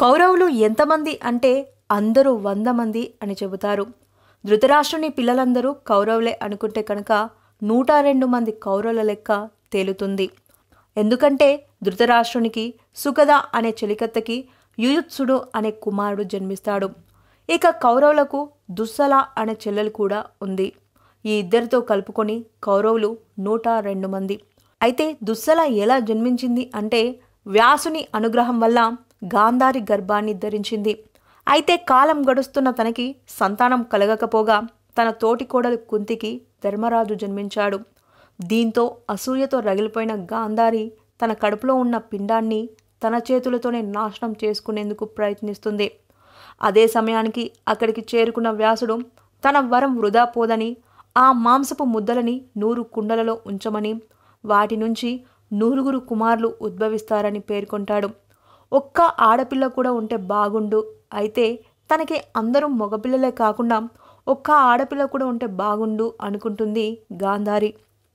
కౌరవులు ఎంతమంది అంటే అందరూ వంద మంది అని చెబుతారు ధృతరాష్ట్రుని పిల్లలందరూ కౌరవులే అనుకుంటే కనుక నూట రెండు మంది కౌరవుల లెక్క తేలుతుంది ఎందుకంటే ధృతరాష్ట్రునికి సుగద అనే చెలికత్తకి యుయుత్సుడు అనే కుమారుడు జన్మిస్తాడు ఇక కౌరవులకు దుస్సల అనే చెల్లెలు కూడా ఉంది ఈ ఇద్దరితో కలుపుకొని కౌరవులు నూట రెండు మంది అయితే దుస్సల ఎలా జన్మించింది అంటే వ్యాసుని అనుగ్రహం వల్ల గాంధారి గర్భాన్ని ధరించింది అయితే కాలం గడుస్తున్న తనకి సంతానం కలగకపోగా తన తోటి కోడలు కుంతికి ధర్మరాజు జన్మించాడు దీంతో అసూయతో రగిలిపోయిన గాంధారి తన కడుపులో ఉన్న పిండాన్ని తన చేతులతోనే నాశనం చేసుకునేందుకు ప్రయత్నిస్తుంది అదే సమయానికి అక్కడికి చేరుకున్న వ్యాసుడు తన వరం వృధా పోదని ఆ మాంసపు ముద్దలని నూరు కుండలలో ఉంచమని వాటి నుంచి నూరుగురు కుమారులు ఉద్భవిస్తారని పేర్కొంటాడు ఒక్క ఆడపిల్ల కూడా ఉంటే బాగుండు అయితే తనకి అందరూ మగపిల్లలే కాకుండా ఒక్క ఆడపిల్ల కూడా ఉంటే బాగుండు అనుకుంటుంది గాంధారి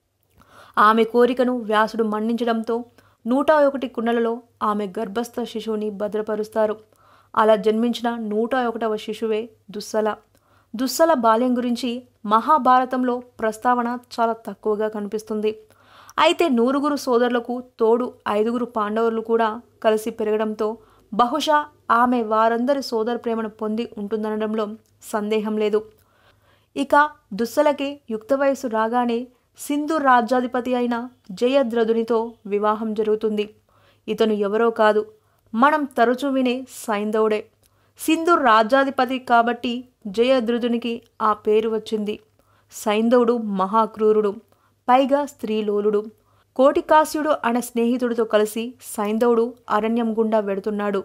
ఆమె కోరికను వ్యాసుడు మన్నించడంతో నూట ఒకటి కుండలలో ఆమె గర్భస్థ శిశువుని భద్రపరుస్తారు అలా జన్మించిన నూట ఒకటవ శిశువే దుస్సల దుస్సల బాల్యం గురించి మహాభారతంలో ప్రస్తావన చాలా తక్కువగా కనిపిస్తుంది అయితే నూరుగురు సోదరులకు తోడు ఐదుగురు పాండవులు కూడా కలిసి పెరగడంతో బహుశా ఆమె వారందరి సోదర ప్రేమను పొంది ఉంటుందనడంలో సందేహం లేదు ఇక దుస్సలకి యుక్త వయసు రాగానే సింధు రాజ్యాధిపతి అయిన జయద్రథునితో వివాహం జరుగుతుంది ఇతను ఎవరో కాదు మనం తరచూ వినే సైంధవుడే సింధు రాజ్యాధిపతి కాబట్టి జయద్రుదునికి ఆ పేరు వచ్చింది సైంధవుడు మహాక్రూరుడు పైగా స్త్రీలోలుడు కోటికాస్యుడు అనే స్నేహితుడితో కలిసి సైంధవుడు అరణ్యం గుండా వెడుతున్నాడు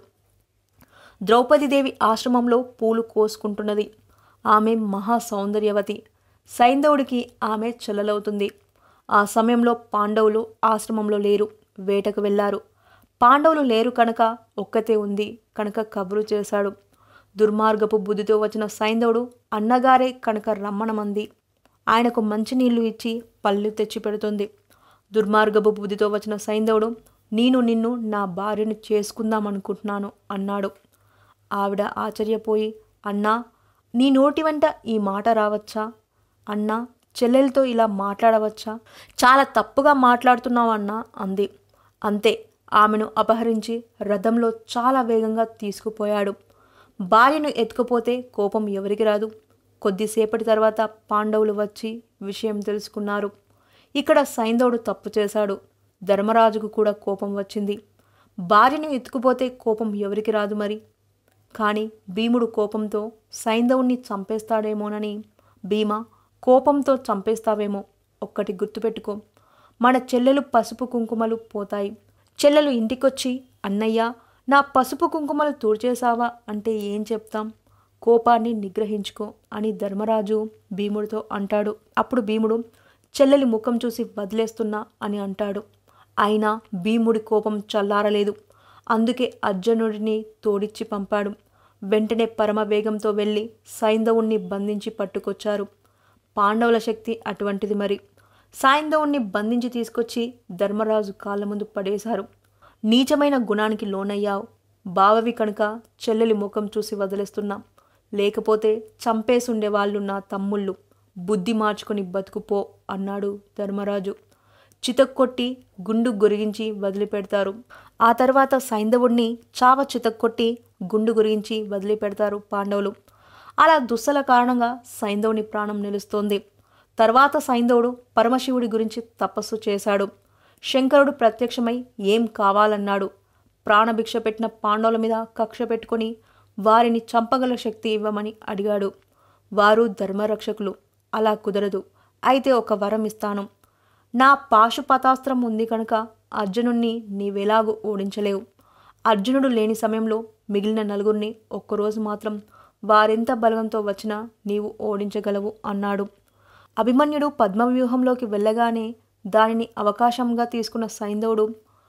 ద్రౌపదీదేవి ఆశ్రమంలో పూలు కోసుకుంటున్నది ఆమె మహా సౌందర్యవతి సైంధవుడికి ఆమె చెల్లెలవుతుంది ఆ సమయంలో పాండవులు ఆశ్రమంలో లేరు వేటకు వెళ్ళారు పాండవులు లేరు కనుక ఒక్కతే ఉంది కనుక కబురు చేశాడు దుర్మార్గపు బుద్ధితో వచ్చిన సైంధవుడు అన్నగారే కనుక రమ్మనమంది ఆయనకు మంచినీళ్లు ఇచ్చి పళ్ళు తెచ్చి పెడుతుంది దుర్మార్గపు బుద్ధితో వచ్చిన సైంధవుడు నేను నిన్ను నా భార్యను చేసుకుందామనుకుంటున్నాను అన్నాడు ఆవిడ ఆశ్చర్యపోయి అన్నా నీ నోటి వెంట ఈ మాట రావచ్చా అన్నా చెల్లెలతో ఇలా మాట్లాడవచ్చా చాలా తప్పుగా మాట్లాడుతున్నావు అన్నా అంది అంతే ఆమెను అపహరించి రథంలో చాలా వేగంగా తీసుకుపోయాడు భార్యను ఎత్తుకుపోతే కోపం ఎవరికి రాదు కొద్దిసేపటి తర్వాత పాండవులు వచ్చి విషయం తెలుసుకున్నారు ఇక్కడ సైంధవుడు తప్పు చేశాడు ధర్మరాజుకు కూడా కోపం వచ్చింది భార్యను ఎత్తుకుపోతే కోపం ఎవరికి రాదు మరి కానీ భీముడు కోపంతో సైంధవుణ్ణి చంపేస్తాడేమోనని భీమ కోపంతో చంపేస్తావేమో ఒక్కటి గుర్తుపెట్టుకో మన చెల్లెలు పసుపు కుంకుమలు పోతాయి చెల్లెలు ఇంటికొచ్చి అన్నయ్య నా పసుపు కుంకుమలు తూడ్చేశావా అంటే ఏం చెప్తాం కోపాన్ని నిగ్రహించుకో అని ధర్మరాజు భీముడితో అంటాడు అప్పుడు భీముడు చెల్లెలి ముఖం చూసి వదిలేస్తున్నా అని అంటాడు అయినా భీముడి కోపం చల్లారలేదు అందుకే అర్జునుడిని తోడిచ్చి పంపాడు వెంటనే పరమ వేగంతో వెళ్ళి సైంధవుణ్ణి బంధించి పట్టుకొచ్చారు పాండవుల శక్తి అటువంటిది మరి సాయంధవుణ్ణి బంధించి తీసుకొచ్చి ధర్మరాజు కాళ్ళ ముందు పడేశారు నీచమైన గుణానికి లోనయ్యావు బావవి కనుక చెల్లెలి ముఖం చూసి వదిలేస్తున్నా లేకపోతే చంపేసుండే వాళ్ళు నా తమ్ముళ్ళు బుద్ధి మార్చుకొని బతుకుపో అన్నాడు ధర్మరాజు చితక్కొట్టి గుండు గురిగించి వదిలిపెడతారు ఆ తర్వాత సైంధవుడిని చావ చితక్కొట్టి గుండు గురించి వదిలిపెడతారు పాండవులు అలా దుస్సల కారణంగా సైంధవుని ప్రాణం నిలుస్తోంది తర్వాత సైంధవుడు పరమశివుడి గురించి తపస్సు చేశాడు శంకరుడు ప్రత్యక్షమై ఏం కావాలన్నాడు ప్రాణభిక్ష పెట్టిన పాండవుల మీద కక్ష పెట్టుకొని వారిని చంపగల శక్తి ఇవ్వమని అడిగాడు వారు ధర్మరక్షకులు అలా కుదరదు అయితే ఒక వరం ఇస్తాను నా పాశుపతాస్త్రం ఉంది కనుక అర్జునుణ్ణి నీవెలాగూ ఓడించలేవు అర్జునుడు లేని సమయంలో మిగిలిన నలుగురిని ఒక్కరోజు మాత్రం వారెంత బలవంతో వచ్చినా నీవు ఓడించగలవు అన్నాడు అభిమన్యుడు పద్మవ్యూహంలోకి వెళ్ళగానే దానిని అవకాశంగా తీసుకున్న సైంధవుడు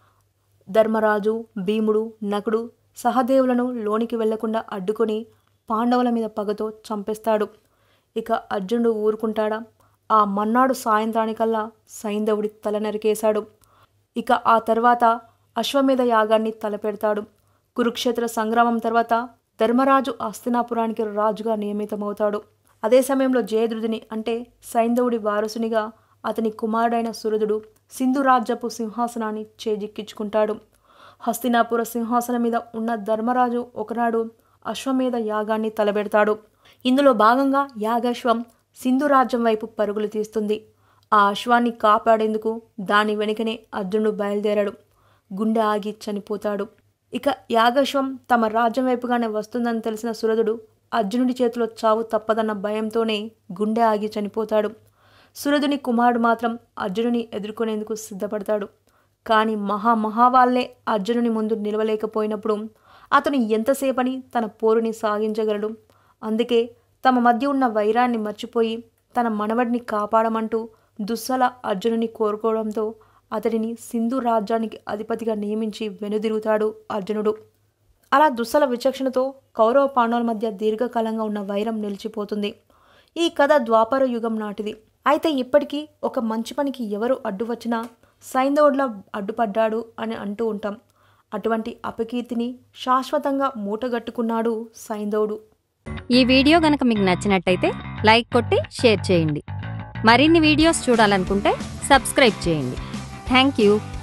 ధర్మరాజు భీముడు నకుడు సహదేవులను లోనికి వెళ్లకుండా అడ్డుకొని పాండవుల మీద పగతో చంపేస్తాడు ఇక అర్జునుడు ఊరుకుంటాడా ఆ మన్నాడు సాయంత్రానికల్లా సైంధవుడి తల నరికేశాడు ఇక ఆ తర్వాత అశ్వమేధ యాగాన్ని తలపెడతాడు కురుక్షేత్ర సంగ్రామం తర్వాత ధర్మరాజు హస్తినాపురానికి రాజుగా నియమితమవుతాడు అదే సమయంలో జయద్రుదిని అంటే సైంధవుడి వారసునిగా అతని కుమారుడైన సురదుడు సింధు రాజ్యపు సింహాసనాన్ని చేజిక్కించుకుంటాడు హస్తినాపుర సింహాసనం మీద ఉన్న ధర్మరాజు ఒకనాడు అశ్వమేధ యాగాన్ని తలబెడతాడు ఇందులో భాగంగా యాగాశ్వం సింధు రాజ్యం వైపు పరుగులు తీస్తుంది ఆ అశ్వాన్ని కాపాడేందుకు దాని వెనుకనే అర్జునుడు బయలుదేరాడు గుండె ఆగి చనిపోతాడు ఇక యాగశ్వం తమ రాజ్యం వైపుగానే వస్తుందని తెలిసిన సురదుడు అర్జునుడి చేతిలో చావు తప్పదన్న భయంతోనే గుండె ఆగి చనిపోతాడు సురదుని కుమారుడు మాత్రం అర్జునుని ఎదుర్కొనేందుకు సిద్ధపడతాడు కానీ మహా మహావాళ్లే అర్జునుని ముందు నిలవలేకపోయినప్పుడు అతను ఎంతసేపని తన పోరుని సాగించగలడు అందుకే తమ మధ్య ఉన్న వైరాన్ని మర్చిపోయి తన మనవడిని కాపాడమంటూ దుస్సల అర్జునుని కోరుకోవడంతో అతడిని సింధు రాజ్యానికి అధిపతిగా నియమించి వెనుదిరుగుతాడు అర్జునుడు అలా దుస్సల విచక్షణతో కౌరవ పాండవుల మధ్య దీర్ఘకాలంగా ఉన్న వైరం నిలిచిపోతుంది ఈ కథ ద్వాపర యుగం నాటిది అయితే ఇప్పటికీ ఒక మంచి పనికి ఎవరు అడ్డు వచ్చినా సైంధవుడిలా అడ్డుపడ్డాడు అని అంటూ ఉంటాం అటువంటి అపకీర్తిని శాశ్వతంగా మూటగట్టుకున్నాడు సైంధవుడు ఈ వీడియో గనక మీకు నచ్చినట్టయితే లైక్ కొట్టి షేర్ చేయండి మరిన్ని వీడియోస్ చూడాలనుకుంటే సబ్స్క్రైబ్ చేయండి థ్యాంక్ యూ